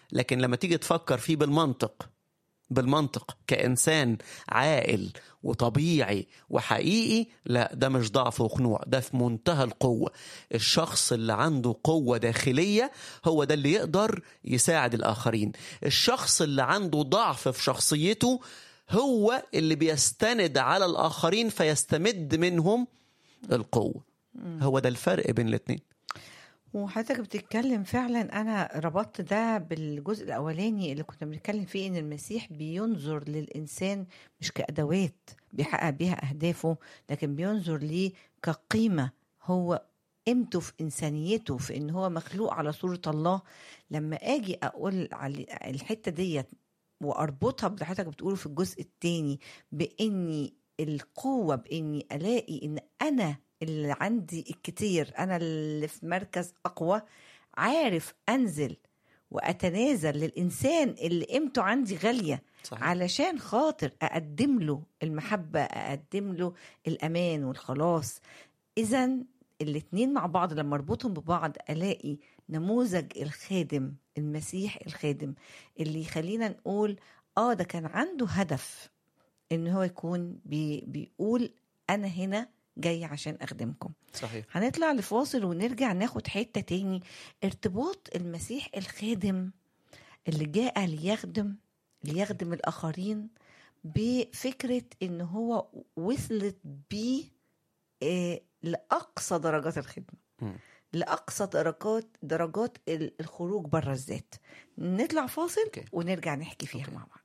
لكن لما تيجي تفكر فيه بالمنطق بالمنطق كإنسان عاقل وطبيعي وحقيقي لا ده مش ضعف وخنوع ده في منتهى القوة الشخص اللي عنده قوة داخلية هو ده اللي يقدر يساعد الآخرين الشخص اللي عنده ضعف في شخصيته هو اللي بيستند على الآخرين فيستمد منهم القوة هو ده الفرق بين الاتنين وحضرتك بتتكلم فعلا انا ربطت ده بالجزء الاولاني اللي كنا بنتكلم فيه ان المسيح بينظر للانسان مش كادوات بيحقق بيها اهدافه لكن بينظر ليه كقيمه هو قيمته في انسانيته في ان هو مخلوق على صوره الله لما اجي اقول على الحته ديت واربطها باللي حضرتك بتقوله في الجزء الثاني باني القوه باني الاقي ان انا اللي عندي الكتير انا اللي في مركز اقوى عارف انزل واتنازل للانسان اللي قيمته عندي غاليه صحيح. علشان خاطر اقدم له المحبه اقدم له الامان والخلاص اذا الاتنين مع بعض لما اربطهم ببعض الاقي نموذج الخادم المسيح الخادم اللي يخلينا نقول اه ده كان عنده هدف ان هو يكون بي بيقول انا هنا جاي عشان اخدمكم صحيح هنطلع لفاصل ونرجع ناخد حتة تاني ارتباط المسيح الخادم اللي جاء ليخدم ليخدم الآخرين بفكرة إن هو وصلت بيه آه، لأقصى درجات الخدمة مم. لأقصى درجات درجات ال- الخروج بره الذات نطلع فاصل أوكي. ونرجع نحكي فيها أوكي. مع بعض